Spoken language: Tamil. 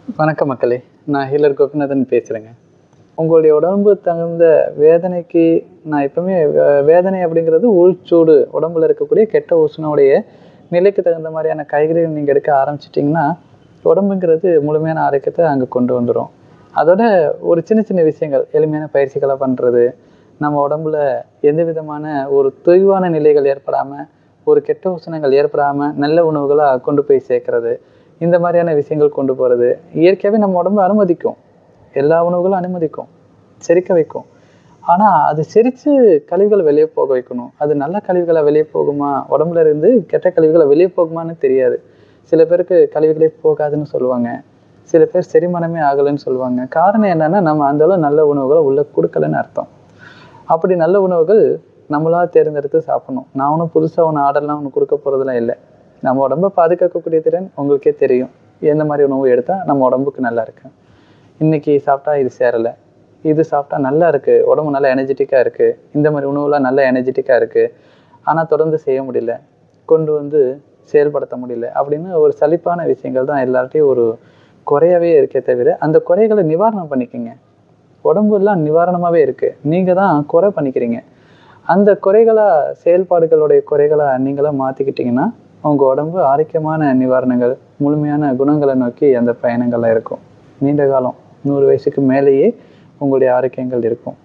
வணக்கம் மக்களே நான் ஹீலர் கோபிநாதன் பேசுகிறேங்க உங்களுடைய உடம்பு தகுந்த வேதனைக்கு நான் எப்பவுமே வே- வேதனை அப்படிங்கிறது உள்சூடு உடம்புல இருக்கக்கூடிய கெட்ட உஷ்ணோடைய நிலைக்கு தகுந்த மாதிரியான காய்கறிகள் நீங்கள் எடுக்க ஆரம்பிச்சிட்டிங்கன்னா உடம்புங்கிறது முழுமையான ஆரோக்கியத்தை அங்கே கொண்டு வந்துடும் அதோட ஒரு சின்ன சின்ன விஷயங்கள் எளிமையான பயிற்சிகளை பண்ணுறது நம்ம உடம்புல எந்த விதமான ஒரு தொய்வான நிலைகள் ஏற்படாமல் ஒரு கெட்ட உஷ்ணங்கள் ஏற்படாமல் நல்ல உணவுகளாக கொண்டு போய் சேர்க்கறது இந்த மாதிரியான விஷயங்கள் கொண்டு போகிறது இயற்கையாகவே நம்ம உடம்பு அனுமதிக்கும் எல்லா உணவுகளும் அனுமதிக்கும் செரிக்க வைக்கும் ஆனால் அது செரித்து கழிவுகளை வெளியே போக வைக்கணும் அது நல்ல கழிவுகளை வெளியே போகுமா உடம்புல இருந்து கெட்ட கழிவுகளை வெளியே போகுமான்னு தெரியாது சில பேருக்கு கழிவுகளே போகாதுன்னு சொல்லுவாங்க சில பேர் செரிமானமே ஆகலைன்னு சொல்லுவாங்க காரணம் என்னன்னா நம்ம அந்த அளவு நல்ல உணவுகளை உள்ள கொடுக்கலன்னு அர்த்தம் அப்படி நல்ல உணவுகள் நம்மளா தேர்ந்தெடுத்து சாப்பிடணும் நான் ஒன்றும் புதுசாக ஒன்று ஆர்டர்லாம் ஒன்று கொடுக்க போகிறதுலாம் இல்லை நம்ம உடம்ப பாதுகாக்கக்கூடிய திறன் உங்களுக்கே தெரியும் எந்த மாதிரி உணவு எடுத்தால் நம்ம உடம்புக்கு நல்லா இருக்கு இன்னைக்கு சாப்பிட்டா இது சேரலை இது சாப்பிட்டா நல்லா இருக்கு உடம்பு நல்லா எனர்ஜெட்டிக்காக இருக்கு இந்த மாதிரி உணவுலாம் நல்லா எனர்ஜெட்டிக்காக இருக்கு ஆனால் தொடர்ந்து செய்ய முடியல கொண்டு வந்து செயல்படுத்த முடியல அப்படின்னு ஒரு சலிப்பான விஷயங்கள் தான் எல்லார்ட்டையும் ஒரு குறையாவே இருக்கே தவிர அந்த குறைகளை நிவாரணம் பண்ணிக்கங்க உடம்பு எல்லாம் நிவாரணமாகவே இருக்கு நீங்கள் தான் குறை பண்ணிக்கிறீங்க அந்த குறைகளா செயல்பாடுகளுடைய குறைகளா நீங்களா மாற்றிக்கிட்டீங்கன்னா உங்கள் உடம்பு ஆரோக்கியமான நிவாரணங்கள் முழுமையான குணங்களை நோக்கி அந்த பயணங்கள்லாம் இருக்கும் நீண்ட காலம் நூறு வயசுக்கு மேலேயே உங்களுடைய ஆரோக்கியங்கள் இருக்கும்